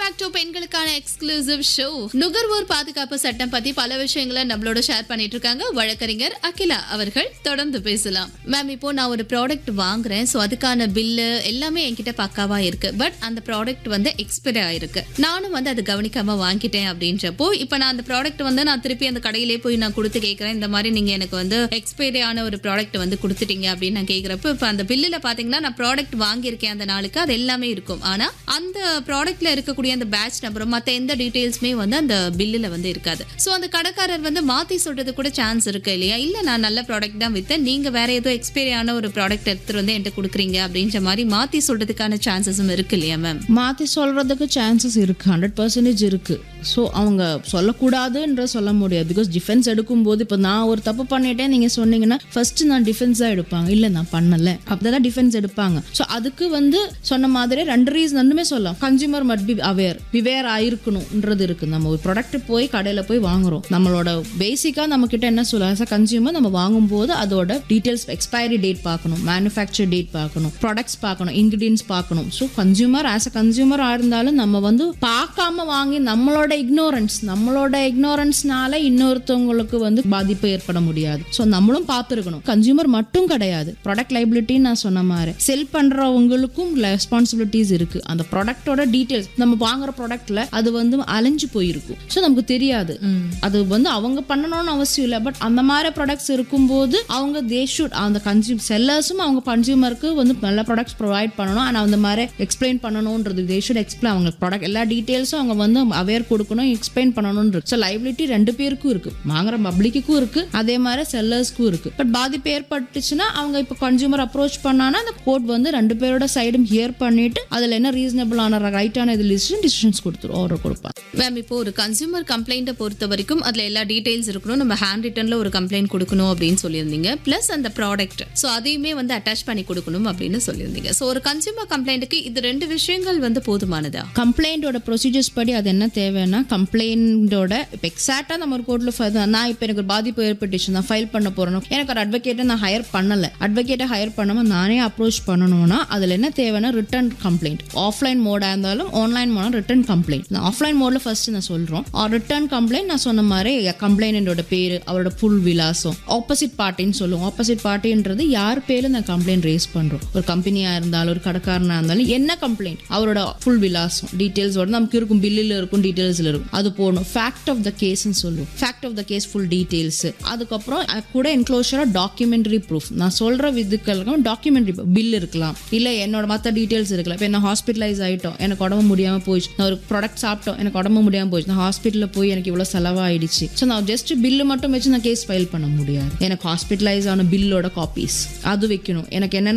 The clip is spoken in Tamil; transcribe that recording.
பேக் டு பெண்களுக்கான எக்ஸ்க்ளூசிவ் ஷோ நுகர்வோர் பாதுகாப்பு சட்டம் பத்தி பல விஷயங்களை நம்மளோட ஷேர் பண்ணிட்டு இருக்காங்க வழக்கறிஞர் அகிலா அவர்கள் தொடர்ந்து பேசலாம் மேம் இப்போ நான் ஒரு ப்ராடக்ட் வாங்குறேன் ஸோ அதுக்கான பில்லு எல்லாமே என்கிட்ட பக்காவா இருக்கு பட் அந்த ப்ராடக்ட் வந்து எக்ஸ்பைரி ஆயிருக்கு நானும் வந்து அது கவனிக்காம வாங்கிட்டேன் அப்படின்றப்போ இப்போ நான் அந்த ப்ராடக்ட் வந்து நான் திருப்பி அந்த கடையிலே போய் நான் கொடுத்து கேட்குறேன் இந்த மாதிரி நீங்க எனக்கு வந்து எக்ஸ்பைரி ஆன ஒரு ப்ராடக்ட் வந்து கொடுத்துட்டீங்க அப்படின்னு நான் கேட்குறப்ப இப்போ அந்த பில்லில் பார்த்தீங்கன்னா நான் ப்ராடக்ட் வாங்கியிருக்கேன் அந்த நாளுக்கு அது எல்லாமே இருக்கும் ஆனா அந்த ப்ராடக்ட்ல இருக்கக்கூடிய அந்த பேட்ச் நம்பரும் மற்ற எந்த டீடைல்ஸுமே வந்து அந்த பில்லில் வந்து இருக்காது ஸோ அந்த கடைக்காரர் வந்து மாத்தி சொல்றது கூட சான்ஸ் இருக்கு இல்லையா இல்ல நான் நல்ல ப்ராடக்ட் தான் வித்தேன் நீங்க வேற ஏதோ எக்ஸ்பைரி ஆன ஒரு ப்ராடக்ட் எடுத்துட்டு வந்து என்கிட்ட கொடுக்குறீங்க அப்படின்ற மாதிரி மாத்தி சொல்றதுக்கான சான்சஸும் இருக்கு இல்லையா மேம் மாற்றி சொல்கிறதுக்கு சான்சஸ் இருக்குது ஹண்ட்ரட் பர்சன்டேஜ் இருக்குது ஸோ அவங்க சொல்லக்கூடாதுன்ற சொல்ல முடியாது பிகாஸ் டிஃபென்ஸ் எடுக்கும்போது இப்போ நான் ஒரு தப்பு பண்ணிட்டேன் நீங்கள் சொன்னீங்கன்னா ஃபர்ஸ்ட் நான் டிஃபென்ஸ் தான் எடுப்பாங்க இல்லை நான் பண்ணலை அப்படி தான் டிஃபென்ஸ் எடுப்பாங்க ஸோ அதுக்கு வந்து சொன்ன மாதிரி ரெண்டு ரீசன் ரெண்டுமே சொல்லலாம் கன்சியூமர் மட் பி அவேர் விவேர் ஆயிருக்கணும்ன்றது இருக்குது நம்ம ஒரு ப்ராடக்ட் போய் கடையில் போய் வாங்குறோம் நம்மளோட பேசிக்காக நம்ம கிட்ட என்ன சொல்ல ஆஸ் அ கன்சியூமர் நம்ம வாங்கும்போது அதோட டீட்டெயில்ஸ் எக்ஸ்பைரி டேட் பார்க்கணும் மேனுஃபேக்சர் டேட் பார்க்கணும் ப்ராடக்ட்ஸ் பார்க்கணும் இன்கிரீடியன்ஸ் பார்க்கணும் ஸோ கன்சியூமர் ஆஸ் அ கன்சியூமராக இருந்தாலும் நம்ம வந்து பார்க்காம வாங்கி நம்மளோட இக்னோரன்ஸ் நம்மளோட இக்னோரன்ஸ்னால இன்னொருத்தவங்களுக்கு வந்து பாதிப்பு ஏற்பட முடியாது ஸோ நம்மளும் பார்த்துருக்கணும் கன்சியூமர் மட்டும் கிடையாது ப்ராடக்ட் லைபிலிட்டின்னு நான் சொன்ன மாதிரி செல் பண்றவங்களுக்கும் ரெஸ்பான்சிபிலிட்டிஸ் இருக்கு அந்த ப்ராடக்டோட டீட்டெயில்ஸ் நம்ம வாங்குற ப்ராடக்ட்ல அது வந்து அலைஞ்சு போயிருக்கும் ஸோ நமக்கு தெரியாது அது வந்து அவங்க பண்ணணும்னு அவசியம் இல்லை பட் அந்த மாதிரி ப்ராடக்ட்ஸ் இருக்கும்போது அவங்க தே ஷுட் அந்த கன்சியூம் செல்லர்ஸும் அவங்க கன்சியூமருக்கு வந்து நல்ல ப்ராடக்ட்ஸ் ப்ரொவைட் பண்ணணும் ஆனால் அந்த மாதிரி எக்ஸ்பிளைன் பண்ணணுன்றது தே ஷுட் எக்ஸ்பிளைன் அவங்க ப்ராடக்ட் எல்லா டீட்டெயில்ஸும் அவங்க வந்து அவேர் கொடுக்கணும் எக்ஸ்பிளைன் பண்ணணும்னு ஸோ லைபிலிட்டி ரெண்டு பேருக்கும் இருக்கு வாங்குற பப்ளிக்குக்கும் இருக்கு அதே மாதிரி செல்லர்ஸ்க்கும் இருக்கு பட் பாதிப்பு ஏற்பட்டுச்சுன்னா அவங்க இப்போ கன்சியூமர் அப்ரோச் பண்ணானா அந்த கோர்ட் வந்து ரெண்டு பேரோட சைடும் ஹியர் பண்ணிட்டு அதில் என்ன ரீசனபிளான ரைட்டான இது லிஸ்ட் டிசிஷன்ஸ் கொடுத்துரும் ஆர்டர் கொடுப்பாங்க மேம் இப்போ ஒரு கன்சியூமர் கம்ப்ளைண்ட்டை பொறுத்த வரைக்கும் அதுல எல்லா டீடைல்ஸ் இருக்கணும் நம்ம ஹேண்ட் ரிட்டன்ல ஒரு கம்ப்ளைண்ட் கொடுக்கணும் அப்படின்னு சொல்லியிருந்தீங்க ப்ளஸ் அந்த ப்ராடக்ட் ஸோ அதையுமே வந்து அட்டாச் பண்ணி கொடுக்கணும் அப்படின்னு சொல்லியிருந்தீங்க ஸோ ஒரு கன்சியூமர் கம்ப்ளைண்ட்டுக்கு இது ரெண்டு விஷயங்கள் வந்து போதுமானதா கம்ப்ளைண்டோட ப்ரொசீஜர்ஸ் படி அது என்ன தேவைன்னா கம்ப்ளைண்டோட இப்போ எக்ஸாக்டாக நம்ம ஒரு கோர்ட்டில் நான் இப்போ எனக்கு ஒரு பாதிப்பு ஏற்பட்டுச்சு நான் ஃபைல் பண்ண போறேன் எனக்கு ஒரு அட்வொகேட்டை நான் ஹையர் பண்ணலை அட்வொகேட்டை ஹையர் பண்ணாமல் நானே அப்ரோச் பண்ணணும்னா அதில் என்ன தேவைன்னா ரிட்டர்ன் கம்ப்ளைண்ட் ஆஃப்லைன் மோடாக இருந்தாலும் ஆன்லைன் மோடாக ரிட்டர்ன் கம்ப்ளைண்ட் நான் ஆஃப்லைன் மோடில் ஃபர்ஸ்ட் நான் சொல்கிறோம் ரிட்டர்ன் கம்ப்ளைண்ட் நான் சொன்ன மாதிரி கம்ப்ளைண்டோட பேர் அவரோட ஃபுல் விலாசம் ஆப்போசிட் பார்ட்டின்னு சொல்லுவோம் ஆப்போசிட் பார்ட்டின்றது யார் பேரில் நான் கம்ப்ளைண்ட் ரேஸ் பண்ணுறோம் ஒரு கம்பெனியாக இருந்தாலும் ஒரு கடைக்காரனாக இருந்தாலும் என்ன கம்ப்ளைண்ட் அவரோட ஃபுல் விலாசம் டீட்டெயில்ஸோட நமக்கு இருக்கும் பில்லில் இருக்கும் டீட்டெயில்ஸில் இருக்கும் அது போடணும் ஃபேக்ட் ஆஃப் த கேஸ்ன்னு சொல்லுவோம் fact of the case full details அதுக்கப்புறம் அது கூட என்க்ளோஷராக டாக்குமெண்ட்ரி ப்ரூஃப் நான் சொல்கிற விதுக்களுக்கும் டாக்குமெண்ட்ரி பில் இருக்கலாம் இல்லை என்னோட மற்ற டீட்டெயில்ஸ் இருக்கலாம் இப்போ என்ன ஹாஸ்பிட்டலைஸ் ஆகிட்டோம் எனக்கு உடம்பு முடியாமல் போயிடுச்சு நான் ஒரு ப்ராடக்ட் சாப்பிட்டோம் எனக்கு உடம்பு முடியாமல் போயிடுச்சு நான் ஹாஸ்பிட்டலில் போய் எனக்கு இவ்வளோ செலவாயிடுச்சு ஸோ நான் ஜஸ்ட் பில்லு மட்டும் வச்சு நான் கேஸ் ஃபைல் பண்ண முடியாது எனக்கு ஹாஸ்பிட்டலைஸ் ஆன பில்லோட காப்பீஸ் அது வைக்கணும் எனக்கு என்னென்ன